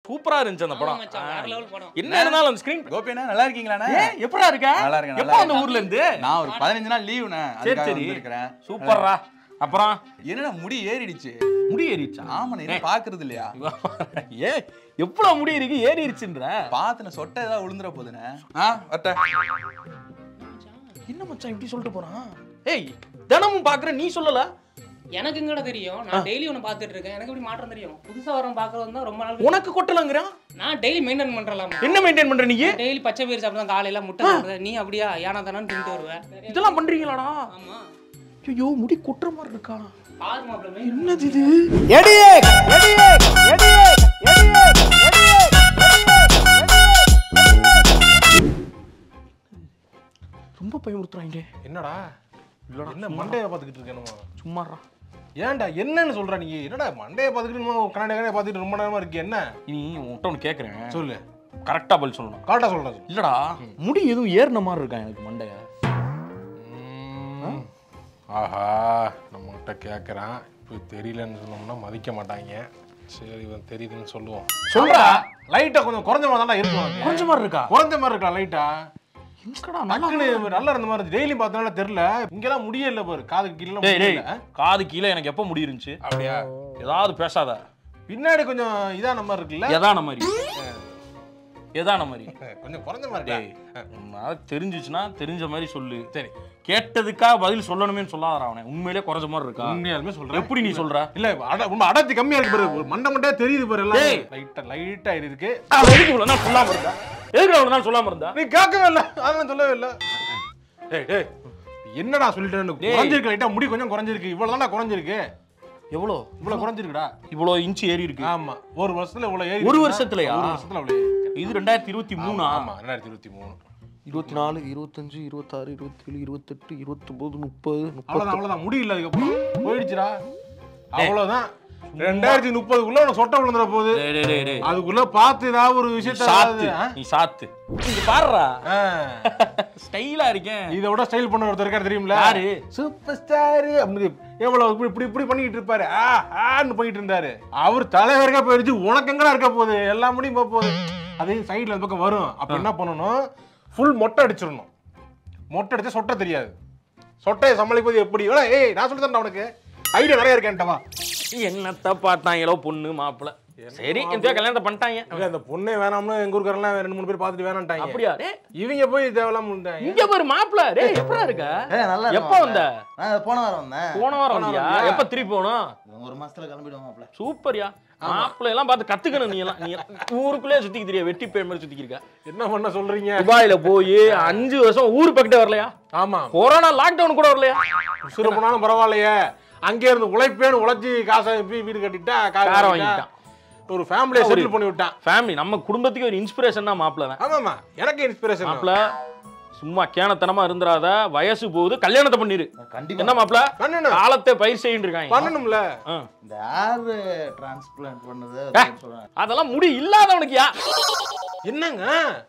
சூப்பரா இருந்துச்சு அந்த ஆமா படம் மச்சான், வேற level படம். என்ன இருந்தாலும் அந்த ஸ்கிரீன் கோபிண்ணா நல்லா இருக்கீங்களாண்ணே எப்படா இருக்க நல்லா இருக்கேன், எப்போ நல்லா அந்த ஊர்ல இருந்து நான் ஒரு பதினஞ்சு நாள் லீவுண்ணே சரி அதுக்காக சரி வந்திருக்கிறேன் சூப்பர்ரா அப்புறம் என்னடா முடி ஏறிடுச்சு முடி ஏறிடுச்சா ஆமாண்ணே என்ன பாக்குறது இல்லையா ஏ எவ்வளவு முடி இருக்கு ஏறிடுச்சுன்ற பாத்துன சொட்டை ஏதாவது விழுந்துற போதுண்ணே ஆ வட்ட என்ன மச்சான் இப்படி சொல்லிட்டு போறான் ஏய் தினமும் பாக்குற நீ சொல்லல எனக்கு எங்கடா தெரியும் நான் டெய்லி ஒன்று பார்த்துட்டு இருக்கேன் எனக்கு எப்படி மாற்றம் தெரியும் புதுசா வரவன் பார்க்கறது தான் ரொம்ப நாள் உனக்கு கொட்டலங்கிறான் நான் டெய்லி மெயின்டைன் பண்றலாம் என்ன மெயின்டைன் பண்ற நீ டெய்லி பச்சை பயிர் சாப்பிட்டு காலையில முட்டை சாப்பிடுற நீ அப்படியா ஏனா தானு தின்ட்டு வருவேன் இதெல்லாம் பண்றீங்களாடா ஆமா ஐயோ முடி கொட்டுற மாதிரி இருக்கா பாரு மாப்பிள்ள என்னது இது ரொம்ப பயமுறுத்துறாங்க என்னடா என்ன மண்டையை பார்த்துக்கிட்டு இருக்க என்னமோ சும்மாறா ஏன்டா என்னன்னு சொல்ற நீ என்னடா மண்டையை பார்த்துக்கிட்டு கண்ணாடி கண்ணாடி பார்த்துக்கிட்டு ரொம்ப நேரமா இருக்கு என்ன நீ உன்கிட்ட ஒன்று கேட்குறேன் சொல்லு கரெக்டா பதில் சொல்லணும் கரெக்டா சொல்றேன் சொல்லு. இல்லடா முடி எதுவும் ஏறின மாதிரி இருக்கா எனக்கு மண்டைய ம். ஆஹா நம்மகிட்ட கேட்குறான் இப்போ தெரியலன்னு சொன்னோம்னா மதிக்க மாட்டாங்க சரி இவன் தெரியுதுன்னு சொல்லுவோம் சொல்றா லைட்டா கொஞ்சம் குறைஞ்ச மாதிரி தான்டா இருக்கும் உனக்கு. கொஞ்ச மாதிரி இருக்கா குறைஞ்ச மாதிரி இருக்கா லைட்டா எங்கடா நல்லா டக்குனு நல்லா இருந்த மாதிரி டெய்லி பார்த்தனால தெரியல இங்கெல்லாம் முடியே இல்ல பாரு காதுக்கு கீழே டேய் டேய் முடியல காது கீழே எனக்கு எப்போ முடி இருந்துச்சு அப்படியா ஏதாவது பேசாத பின்னாடி கொஞ்சம் இதான மாதிரி இருக்குல்ல எதான மாதிரி எதான மாதிரி கொஞ்சம் குறைஞ்ச மாதிரி டேய் உன்னால தெரிஞ்சுச்சுன்னா தெரிஞ்ச மாதிரி சொல்லு சரி கேட்டதுக்கா பதில் சொல்லணுமேன்னு சொல்லாதடா அவனை உண்மையிலே குறைஞ்ச மாதிரி இருக்கா உண்மையாலுமே சொல்றேன் எப்படி நீ சொல்ற இல்ல அட- ரொம்ப அடர்த்தி கம்மியா இருக்கு பாரு ஒரு மண்டை மண்டையா தெரியுது பாரு எல்லாம் டேய். லைட்டா லைட்டா இருக்கு அவன் எதுக்கு இவ்வளவு நாள் சொல்லாம இருந்தா எதுக்கு இவ்வளவு நாள் சொல்லாம இருந்தா நீ கேட்கவே இல்ல அதெல்லாம் சொல்லவே இல்ல டேய் டேய் என்னடா சொல்லிட்டேன்னு டேய். குறைஞ்சிருக்கு லைட்டா முடி கொஞ்சம் குறைஞ்சிருக்கு இவ்வளவு தானே குறைஞ்சிருக்கு எவ்வளோ இவ்வளவு குறைஞ்சிருக்குடா இவ்வளோ இன்ச்சு ஏறி இருக்கு ஆமா ஒரு வருஷத்துல இவ்வளவு ஏறி ஒரு இருக்குன்னா, வருஷத்துலயா? ஒரு வருஷத்துல அவ்வளவு ஏறி இருக்கு. இது ரெண்டாயிரத்தி இருபத்தி மூணா ஆமா ரெண்டாயிரத்தி இருபத்தி மூணு இருபத்தி நாலு இருபத்தஞ்சு இருபத்தாறு இருபத்தேழு இருபத்தெட்டு இருபத்தொன்பது முப்பது அவ்வளவுதான் அவ்வளவுதான் முடி இல்ல அதுக்கப்புறம் போயிடுச்சுடா அவ்வளவுதான் ரெண்டாயிரத்தி முப்பதுக்குள்ள உனக்கு சொட்டை விழுந்துற போகுது டேய், டேய், டேய், டேய். அதுக்குள்ள பார்த்து ஏதாவது ஒரு நீ விஷயத்த சாத்து ஏதாவது, ஆ? நீ சாத்து இங்க பாருடா ஆ. ஸ்டைலா இருக்கேன் இதை விட ஸ்டைல் பண்ண ஒருத்தர் இருக்காரு தெரியுமில யாரு? சூப்பர் ஸ்டார் அப்படி எவ்வளவு இப்படி இப்படி இப்படி பண்ணிட்டு இருப்பாரு ஆ ஆன்னு பண்ணிட்டு இருந்தாரு அவர் தலைவருக்கா போயிடுச்சு உனக்கு எங்கடா இருக்க போகுது எல்லா முடியும் போக போகுது அதே சைடுல அந்த பக்கம் வரும் அப்ப என்ன பண்ணணும் ஃபுல் மொட்டை அடிச்சிடணும் மொட்டை அடிச்சா சொட்டை தெரியாது சொட்டையை சமாளிப்பது எப்படி ஏடா, ஏய் நான் சொல்லி தரேன் உனக்கு ஐடியா நிறைய இருக்கேன்ட்டவா என்னத்த பார்த்தாங்களோ பொண்ணு மாப்பிள்ள சரி இந்த கல்யாணத்தை பண்ணிட்டாங்க அந்த பொண்ணே வேணாம்னு எங்க ஊருக்காரெல்லாம் ரெண்டு மூணு பேர் பார்த்துட்டு வேணான்ட்டாங்க அப்படியா டேய் இவங்க போய் தேவையில்லாம இருந்தாங்க இங்க பாரு மாப்பிள்ள டேய் எப்படா இருக்க ஏய், நல்லா இருக்கேன் எப்போ வந்த மாப்ள. நான் போன வாரம் வந்தேன் போன வாரம் வந்தியா எப்ப திருப்பி போனோம் ஒரு மாசத்துல கிளம்பிடுவோம் மாப்ள சூப்பர்யா மாப்பிள்ளை எல்லாம் பார்த்து கத்துக்கணும் நீ எல்லாம் நீ ஊருக்குள்ளே சுத்திக்கு தெரியா வெட்டி பேர் மாதிரி சுத்திக்கு இருக்க என்ன பண்ண சொல்றீங்க துபாயில போய் அஞ்சு வருஷம் ஊர் பக்கத்தே வரலையா ஆமா கொரோனா லாக்டவுன் கூட வரலையா உசுறு போனாலும் பரவாயில்லையே அங்கே இருந்து உழைப்பேன்னு உழைச்சி காசை வீ- வீடு கட்டிட்டா கார் காரை வாங்கிட்டா. வாங்கிட்டான். ஒரு ஃபேமிலியை ஒரு- செட்டில் பண்ணி விட்டான் ஃபேமிலி நம்ம குடும்பத்துக்கு ஒரு இன்ஸ்பிரேஷன் தான் மாப்பிள்ள ஆமாமா எனக்கு இன்ஸ்பிரேஷன் மாப்பிள்ள சும்மா கேனத்தனமா இருந்துராத வயசு போகுது கல்யாணத்தை பண்ணிரு கண்டிப்பா என்ன மாப்பிள்ள பண்ணணும் காலத்தை பயிர் செய்யிட்டு இருக்காங்க பண்ணணும்ல ஆ. இந்த ஏர் டிரான்ஸ்பிளான்ட் பண்ணது ஏ. அதுன்னு சொல்றேன் அதெல்லாம் முடி இல்லாதவனுக்கு யா என்னங்க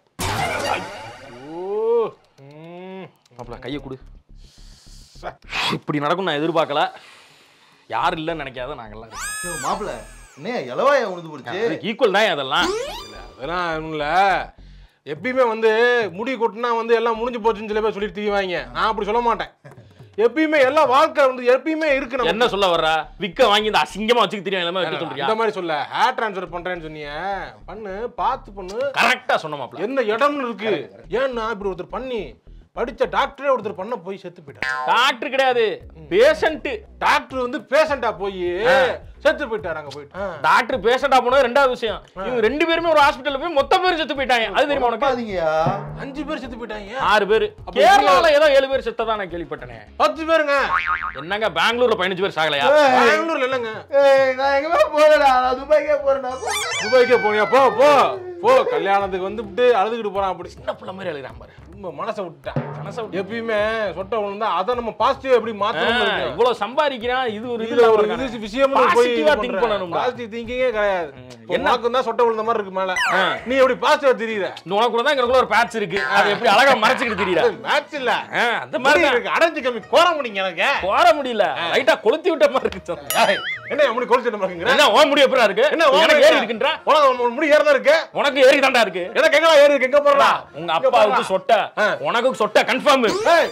ஓ ம். மாப்பிள்ள கையை கொடு இப்படி நடக்கும் நான் எதிர்பார்க்கல யார் இல்லைன்னு நினைக்காத நாங்கெல்லாம் ஐயோ, மாப்ள என்ன இளவாய உழுது போடுச்சு ஈக்குவல் தான் அதெல்லாம் அதெல்லாம் ஒண்ணும் இல்ல எப்பயுமே வந்து முடி கொட்டினா வந்து எல்லாம் முடிஞ்சு போச்சுன்னு சில பேர் சொல்லிட்டு தீவாங்க நான் அப்படி சொல்ல மாட்டேன் எப்பயுமே எல்லா வாழ்க்கை வந்து எப்பயுமே இருக்கு நமக்கு. என்ன சொல்ல வர்ற விக்க வாங்கி இந்த அசிங்கமா வச்சுக்க தெரியும் எல்லாமே வைக்க சொல்றியா இந்த மாதிரி சொல்ல ஹேர் டிரான்ஸ்ஃபர் பண்றேன்னு சொன்னீங்க பண்ணு பார்த்து பண்ணு கரெக்டா சொன்ன மாப்பிள்ள எந்த இடம்னு இருக்கு ஏன்னா இப்படி ஒருத்தர் பண்ணி படிச்ச டாக்டரே ஒருத்தர் பண்ண போய் செத்து போயிட்டார் டாக்டர் கிடையாது பேஷண்ட் டாக்டர் வந்து பேஷண்டா போய் செத்து போயிட்டார் அங்க போயிட்டு ஆ. டாக்டர் பேஷண்டா போனது ரெண்டாவது விஷயம் இவங்க ரெண்டு பேருமே ஒரு ஹாஸ்பிட்டல்ல போய் மொத்த பேர் செத்து போயிட்டாங்க அது தெரியுமா உனக்கு பாதீங்கயா அஞ்சு பேர் செத்து போயிட்டாங்க ஆறு பேர் கேரளால ஏதோ ஏழு பேர் செத்ததா நான் கேள்விப்பட்டனே பத்து பேருங்க என்னங்க பெங்களூர்ல பதினஞ்சு பேர் சாகலையா பெங்களூர்ல இல்லைங்க ஏய் நான் எங்கேயுமே போறேடா நான் துபாய்க்கே போறேன்டா துபாய்க்கே போனியா போ போ போ கல்யாணத்துக்கு வந்துட்டு அழுதுகிட்டு போறான் அப்படி சின்ன பிள்ளை மாதிரி எழுதுறான் பாரு ரொம்ப மனசை விட்டுட்டான் மனசை விட்டு. எப்பயுமே சொட்ட விழுந்தா அதை நம்ம பாசிட்டிவ் எப்படி மாத்தணும் ஆ, இவ்வளவு சம்பாதிக்கிறான் இது ஒரு இதுல ஒரு இது இது விஷயம் போய் பாசிட்டிவா திங்க் பண்ணணும் பாசிட்டிவ் திங்கிங்கே கிடையாது என்ன? என்ன தான் சொட்ட விழுந்த மாதிரி இருக்கு மேல நீ எப்படி பாசிட்டிவா தெரியுற உனக்கு கூட தான் எங்களுக்குள்ள ஒரு பேட்ச் இருக்கு அது எப்படி அழகா மறைச்சிக்கிட்டு தெரியல மேட்ச் இல்ல ஆ, அந்த மாதிரி தான். இருக்கு அடைஞ்சு கம்மி கோர முடியுங்க எனக்கு போற முடியல லைட்டா கொளுத்தி விட்ட மாதிரி இருக்கு சொன்ன. என்ன முடி கொலுசு பாக்குங்க என்ன ஓ முடி எப்படா இருக்கு என்ன உன் எனக்கு முடி ஏறி இருக்குன்ற உனக்கு உன் முடி ஏறதா இருக்கு உனக்கு ஏறி தாண்டா இருக்கு எனக்கு எங்க ஏறி இருக்கு எங்க போறா உங்க அப்பாவுக்கு சொட்ட ஆ. உனக்கு சொட்ட கன்ஃபார்ம் ஏய்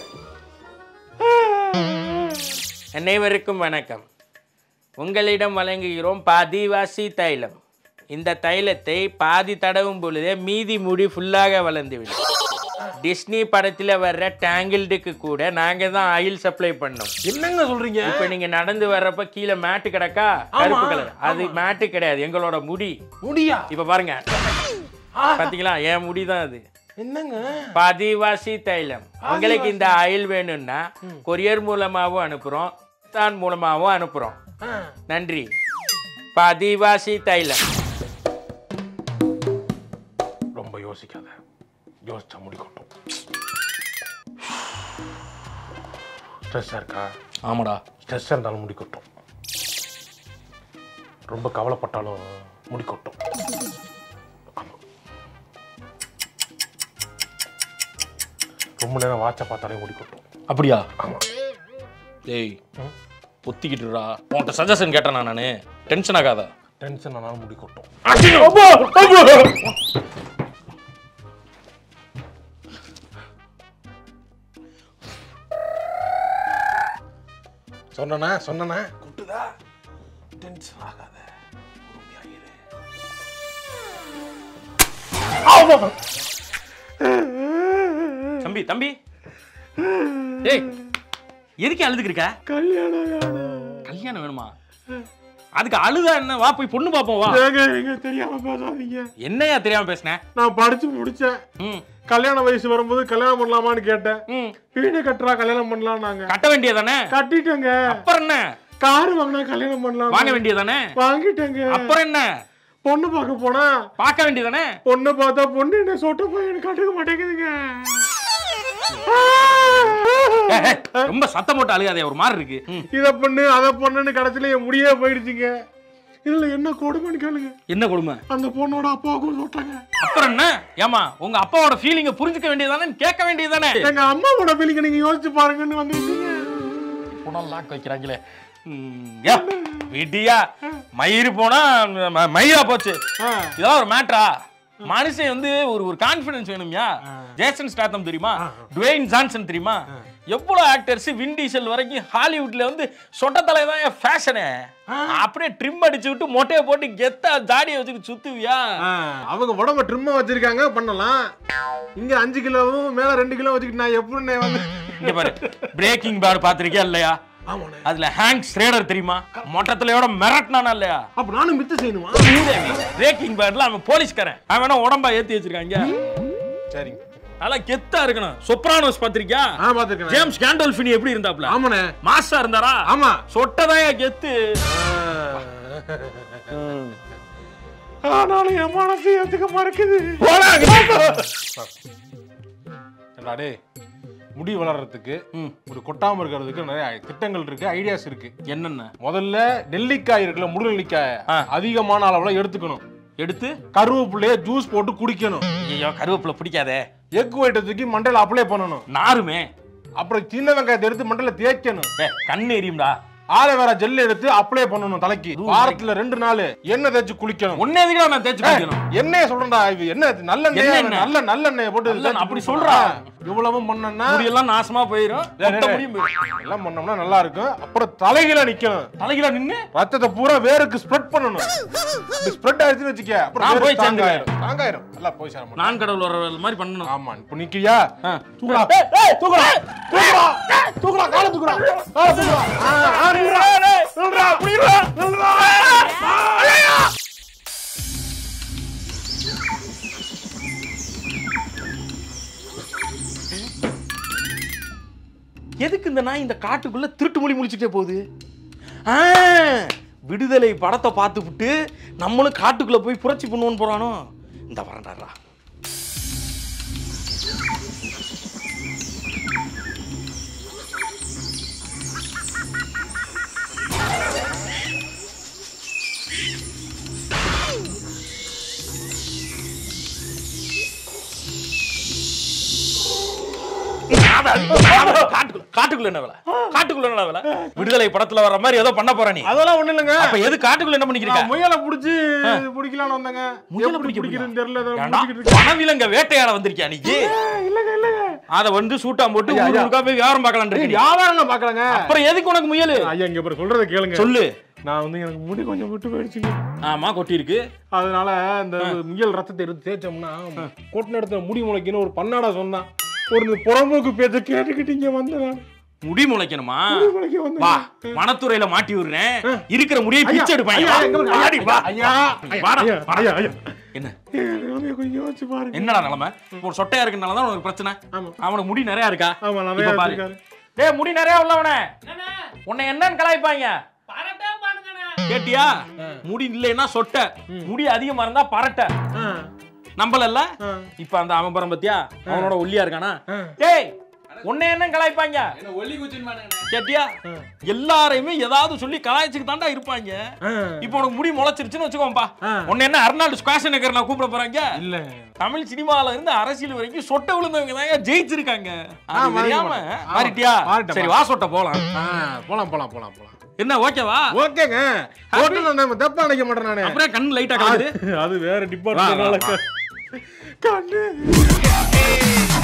அனைவருக்கும் வணக்கம் உங்களிடம் வழங்குகிறோம் பாதிவாசி தைலம் இந்த தைலத்தை பாதி தடவும் பொழுதே மீதி முடி ஃபுல்லாக வளர்ந்துவிடும் டிஸ்னி படத்தில் வர்ற டேங்கிள்டுக்கு கூட நாங்கள் தான் ஆயில் சப்ளை பண்ணோம் என்னங்க சொல்றீங்க இப்போ நீங்க நடந்து வர்றப்ப கீழே மேட்டு கிடக்கா கருப்பு கலர் அது மேட்டு கிடையாது எங்களோட முடி முடியா இப்ப பாருங்க பாத்தீங்களா என் முடி தான் அது என்னங்க பதிவாசி தைலம் உங்களுக்கு இந்த ஆயில் வேணும்னா கொரியர் மூலமாவும் அனுப்புறோம் தான் மூலமாவும் அனுப்புறோம் நன்றி பதிவாசி தைலம் ரொம்ப யோசிக்காத யோசிச்சா முடி கொட்டும் ஸ்ட்ரெஸ்ஸா இருக்கா ஆமாடா ஸ்ட்ரெஸ்ஸாக இருந்தாலும் முடி கொட்டும் ரொம்ப கவலைப்பட்டாலும் முடி கொட்டும் ஆமா. ரொம்ப நேரம் வாட்சை பார்த்தாலே முடி கொட்டும் அப்படியா ஆமா டேய் பொத்திக்கிட்டுடா உன்கிட்ட சஜஷன் கேட்டேன் நானு டென்ஷன் ஆகாத டென்ஷன் ஆனாலும் முடி கொட்டும் சொன்னனா சொன்னனா கொட்டுதா டென்ஷன் ஆகாத பொறுமையா இரு. தம்பி தம்பி டேய் எதுக்கு அழுதுக்கு இருக்க கல்யாணம் வேணுமா அதுக்கு அழுதா என்ன வா போய் பொண்ணு பாப்போம் வா ஏங்க எங்க தெரியாம பேசாதீங்க என்னையா தெரியாம பேசுனேன் நான் படிச்சு முடிச்சேன் ம் கல்யாண வயசு வரும்போது கல்யாணம் பண்ணலாமான்னு கேட்டேன் ம் வீடு கட்டுறா கல்யாணம் பண்ணலாம் நாங்க கட்ட வேண்டியதானே கட்டிட்டேங்க அப்புறம் என்ன கார் வாங்கினா கல்யாணம் பண்ணலாம் வாங்க வேண்டியதானே வாங்கிட்டேங்க அப்புறம் என்ன பொண்ணு பார்க்க போனா பார்க்க வேண்டியதானே பொண்ணு பார்த்தா பொண்ணு என்ன சொட்ட பையன் கட்டுக்க மாட்டேங்குதுங்க ரொம்ப சத்தம் போட்டு அழுகாதே ஒரு மாதிரி இருக்கு ம். இத பொண்ணு அத பொண்ணுன்னு கடைசியில என் முடியே போயிடுச்சுங்க இதுல என்ன கொடுமைன்னு கேளுங்க என்ன கொடுமை அந்த பொண்ணோட அப்பாவுக்கும் சொல்லிட்டாங்க அப்புறம் என்ன ஏமா உங்க அப்பாவோட ஃபீலிங்க புரிஞ்சுக்க வேண்டியதானே கேட்க வேண்டியதானே எங்க அம்மாவோட ஃபீலிங்க நீங்க யோசிச்சு பாருங்கன்னு வந்துருக்கீங்க புடம் லாக் வைக்கிறாங்களே ம், ஏ, விடியா மயிறு போனா ம- மயிரா போச்சு இதெல்லாம் ஒரு மேட்ரா மனுஷன் வந்து ஒரு ஒரு கான்ஃபிடன்ஸ் வேணும்யா ஜேசன் ஸ்டாத்தம் தெரியுமா டுவேன் ஜான்சன் தெரியுமா எவ்வளவு ஆக்டர்ஸ் வின் டீசல் வரைக்கும் ஹாலிவுட்ல வந்து சொட்ட தலை தான் ஃபேஷனு அப்படியே ட்ரிம் அடிச்சு விட்டு மொட்டையை போட்டு கெத்தா ஜாடியை வச்சுட்டு சுத்துவியா அவங்க உடம்ப ட்ரிம்மா வச்சிருக்காங்க பண்ணலாம் இங்க அஞ்சு கிலோவும் மேல ரெண்டு கிலோ வச்சுக்கிட்டு நான் எப்படி வந்து இங்க பாரு பிரேக்கிங் பேட் பாத்திருக்கியா இல்லையா ஆமாண்ணே அதுல ஹேங்க் ஸ்ரேடர் தெரியுமா மொட்டத்திலையோட மிரட்டினானா இல்லையா அப்ப நானும் மித்து செய்யணுமா பிரேக்கிங் பேட்ல அவன் போலீஸ்காரன் அவன் வேணா உடம்பா ஏத்தி வச்சிருக்காங்க சரிங்க நல்லா கெத்தா இருக்கணும் சொப்ரானோஸ் பாத்திருக்கியா ஆ பாத்துருக்கேன் ஜேம்ஸ் கேண்டோல்ஃபினி எப்படி இருந்தாப்ல ஆமாண்ணே மாஸ்டா இருந்தாரா ஆமா சொட்டதான் கெத்து ஆனாலும் என் மனசு ஏத்துக்க மறக்குது ஏண்டா டேய், முடி வளர்றதுக்கு ம். முடி கொட்டாம இருக்கிறதுக்கு நிறைய திட்டங்கள் இருக்கு ஐடியாஸ் இருக்கு என்னென்ன முதல்ல நெல்லிக்காய் இருக்குல்ல முழு நெல்லிக்காய் ஆ. அதிகமான அளவுல எடுத்துக்கணும் எடுத்து கருவேப்பிலைய ஜூஸ் போட்டு குடிக்கணும் ஐயோ கருவேப்பிலை பிடிக்காதே எக் ஒயிட்டை தூக்கி மண்டையில அப்ளை பண்ணணும் நாருமே அப்புறம் சின்ன வெங்காயத்தை எடுத்து மண்டையில தேய்க்கணும் ஏ, கண்ணு எரியும்டா ஆலோவேரா ஜெல் எடுத்து அப்ளை பண்ணணும் தலைக்கு வாரத்துல ரெண்டு நாள் எண்ணெய் தேய்ச்சி குளிக்கணும் ஒன்னே எதுக்கு நான் தேய்ச்சி குடிக்கணும் எண்ணெய் சொல்றேன்டா இது என்ன நல்லெண்ணெய் என்ன எண்ணெய்? நல்ல நல்லெண்ணெய் போட்டு நல்லெண்ணெய், தேய்ச்சி அப்படி குளிக்கணும். சொல்றா. இவ்வளவும் பண்ணோம்னா முடியெல்லாம் நாசமா போயிரும் மொத்த முடியும் போயிரும் எல்லாம் பண்ணோம்னா நல்லா இருக்கும் அப்புறம் தலைகீழ நிக்கணும் தலைகீழ நின்னு ரத்தத்தை பூரா வேருக்கு ஸ்ப்ரெட் பண்ணணும் இப்படி ஸ்ப்ரெட் ஆயிடுச்சுன்னு வச்சுக்க அப்புறம் நான் வேருக்கு போய் தாங்க சேர்ந்துருவேன். ஆயிரும் தாங்க ஆயிரும் நல்லா போய் சேர மாட்டோம் நான் கடவுள் வர மாதிரி பண்ணணும் ஆமா இப்ப நிக்கிறியா ஆ. தூக்குடா தூக்குடா தூக்குடா தூக்குடா கால தூக்குடா கால தூக்குடா ஆ, ஆ, நில்லுடா. நில்லுடா, புடிடா, நில்லுடா. ஐயா. எதுக்கு இந்த நாய் இந்த காட்டுக்குள்ள திருட்டு மொழி முழிச்சுட்டே போகுது ஆ, விடுதலை படத்தை பார்த்துவிட்டு நம்மளும் காட்டுக்குள்ள போய் புரட்சி பண்ணுவோன்னு போறானோ இந்த வரண்டாரா காட்டுக்குள்ள காட்டுக்குள்ள என்ன வேலை காட்டுக்குள்ள என்ன வேலை விடுதலை படத்துல வர மாதிரி ஏதோ பண்ண போற நீ அதெல்லாம் ஒண்ணு இல்லைங்க அப்ப எது காட்டுக்குள்ள என்ன பண்ணிக்கிறீங்க நான் முயலை புடிச்சு பிடிக்கலாம்னு வந்தேங்க முயலை எப்படி பிடிக்க பிடிக்கிறதுன்னு தெரியல அதை ஏன்டா, பிடிச்சிக்கிட்டு இருக்கேன். வனவிலங்க வேட்டையாட வந்திருக்கியா நீ இல்லைங்க இல்லைங்க அத வந்து சூட்டா போட்டு ஐயா, ஊரு ஐயா. ஊருக்கா போய் வியாபாரம் பார்க்கலாம் ஏய், இருக்கீங்க வியாபாரங்க பாக்கலாங்க அப்புறம் எதுக்கு உனக்கு முயலு ஐயா இங்க அப்புறம் சொல்றத கேளுங்க சொல்லு நான் வந்து எனக்கு முடி கொஞ்சம் விட்டு போயிடுச்சுங்க ஆமா கொட்டி இருக்கு அதனால இந்த முயல் ரத்தத்தை எடுத்து தேய்ச்சோம்னா கொட்டின இடத்துல முடி முளைக்குன்னு ஒரு பன்னாடா சொன்னான் ஒரு இந்த புறம்போக்கு பேச்ச கேட்டுக்கிட்டீங்க வந்தேன் முடி முளைக்கணுமா முளைக்க வந்தேன் வா வனத்துறையில மாட்டி விடுறேன் இருக்கிற முடியை பிச்சை எடுப்பாங்க ஐயா, வா. எங்க பாருங்க, வாடி, வா. ஐயா, ஐயா, வாடா, ஐயா, வாடா. ஐயா, ஐயா. என்ன ஏய், நிலைமைய கொஞ்சம் யோசிச்சு பாருங்க என்னடா நிலைமை ஒரு சொட்டையா இருக்கனால தான் உனக்கு பிரச்சனை ஆமா. அவனுக்கு முடி நிறைய இருக்கா ஆமா நிறைய இப்ப பாரு வச்சிருக்காரு. டேய் முடி நிறைய உள்ளவனே உன்னை என்னன்னு கலாய்ப்பாங்க பரட்டே பாருங்கண்ணே கேட்டியா முடி இல்லைன்னா சொட்டை முடி அதிகமா இருந்தா பரட்டை ஆ, நம்பலல்ல ஆ. இப்ப அந்த அவன் பரம் பத்தியா அவனோட ஒல்லியா இருக்கானா ஆ. டேய் உன்னை என்ன கலாய்ப்பாங்க என்ன ஒல்லி குச்சின்னு கேட்டியா எல்லாரையுமே ஏதாவது சொல்லி கலாய்ச்சிக்கு தாண்டா இருப்பாங்க ஆ. இப்போ உனக்கு முடி முளைச்சிருச்சுன்னு வச்சுக்கோப்பா ஆ. உன்னை என்ன அர்னால்டு ஸ்குவாஷ் நகர் நான் கூப்பிட போறாங்க இல்ல தமிழ் சினிமால இருந்து அரசியல் வரைக்கும் சொட்ட விழுந்தவங்க தான் ஜெயிச்சிருக்காங்க ஆ, அது மாறிக்க தெரியாம மாட்டேன். ஆ, மாறிட்டியா மாறிட்டேன், சரி வா சொட்ட போலாம் ஆ, போலாம் போலாம் போலாம் போலாம் என்ன ஓகேவா ஓகேங்க போட்டு நான் தப்பா நினைக்க மாட்டேன் நானு அப்புறம் கண் லைட்டா கலக்குது அது வேற வா, டிபார்ட்மெண்ட் வா. கண்ணு